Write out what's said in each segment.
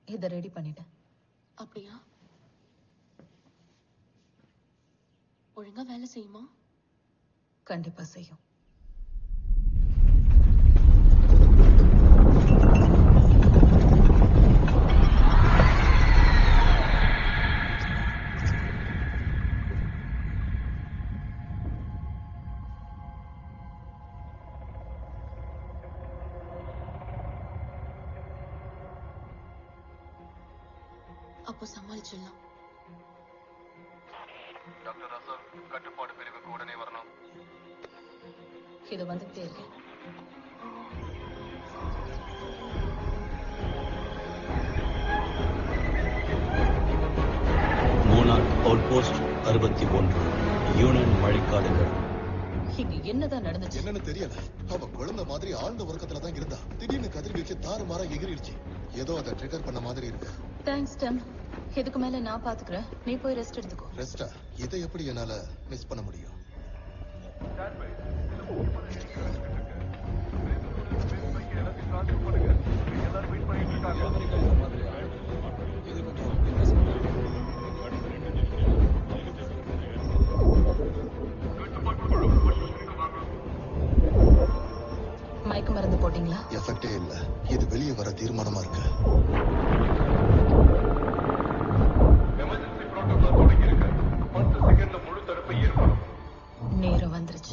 இதை ரெடி பண்ணிட்டேன் அப்படியா ஒழுங்கா வேலை செய்யுமா கண்டிப்பா செய்யும் அப்போ சமாளிச்சிடலாம் டாக்டர் அசோக் கட்டுப்பாடு பிரிவுக்கு உடனே வரணும் இது வந்துட்டே இருக்கேன் மோனார்க் அவுட்போஸ்ட் அறுபத்தி ஒன்று யூனியன் மழைக்காடுகள் இங்க என்னதான் நடந்துச்சு என்னன்னு தெரியல அவ குழந்தை மாதிரி ஆழ்ந்த உறக்கத்துல தான் இருந்தா திடீர்னு கதிர்வீச்சு தாறு மாறா எகிரிடுச்சு ஏதோ அதை ட்ரிகர் பண்ண மாதிரி இருக்கு தேங்க்ஸ் டம் இதுக்கு மேல நான் பாத்துக்கிறேன் நீ போய் ரெஸ்ட் எடுத்துக்கோ ரெஸ்டா இதை எப்படி என்னால மிஸ் பண்ண முடியும் மயக்க மருந்து போட்டீங்களா எஃபெக்டே இல்ல இது வெளியே வர தீர்மானமா இருக்கு எமர்ஜென்சி புரோட்டோகால் தொடங்கி இருக்கு பத்து செகண்ட்ல முழு தடுப்பு ஏற்படும் நேரம் வந்துருச்சு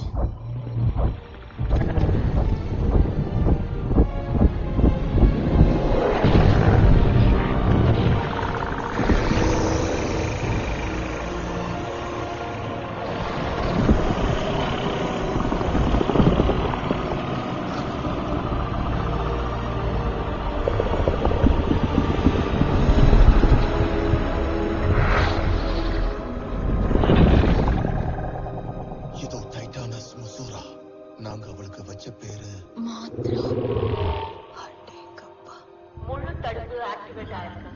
இதோ டைட்டானஸ் முசூரா நாங்க அவளுக்கு வச்ச பேரு மாத்திரா அடேங்கப்பா. முழு தடுப்பு ஆக்டிவேட் ஆயிருக்கு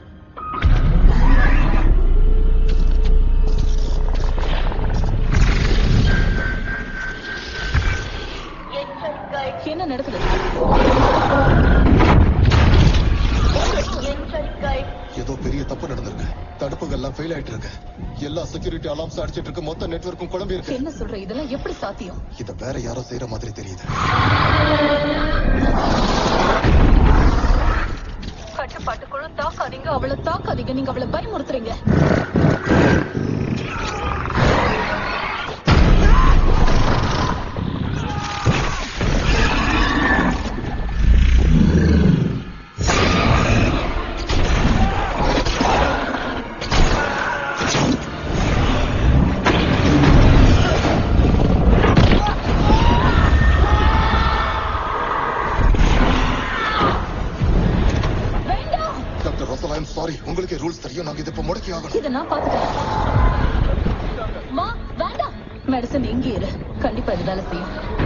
எச்சரிக்கை என்ன நடக்குது எச்சரிக்கை ஏதோ பெரிய தப்பு நடந்திருக்கு தடுப்புகள்லாம் ஃபெயில் ஆயிட்டு இருக்கு எல்லா செக்யூரிட்டி அலார்ம்ஸ் அடிச்சிட்டு இருக்கு மொத்த நெட்வொர்க்கும் குழம்பி இருக்கு என்ன சொல்ற இதெல்லாம் எப்படி சாத்தியம் இத வேற யாரோ செய்யற மாதிரி தெரியுது கட்டுப்பாட்டுக்குள்ள தாக்காதீங்க அவளை தாக்காதீங்க நீங்க அவளை பயமுறுத்துறீங்க வேண்டாம் டாக்டர் ரசல் ஐம் சாரி உங்களுக்கே ரூல்ஸ் தெரியும் நாங்க இதை இப்ப முடக்கி ஆகணும் இதை நான் பாத்துக்கிறேன் மா வேண்டாம் மெடிசன் எங்கே இரு கண்டிப்பா இது வேலை செய்யும்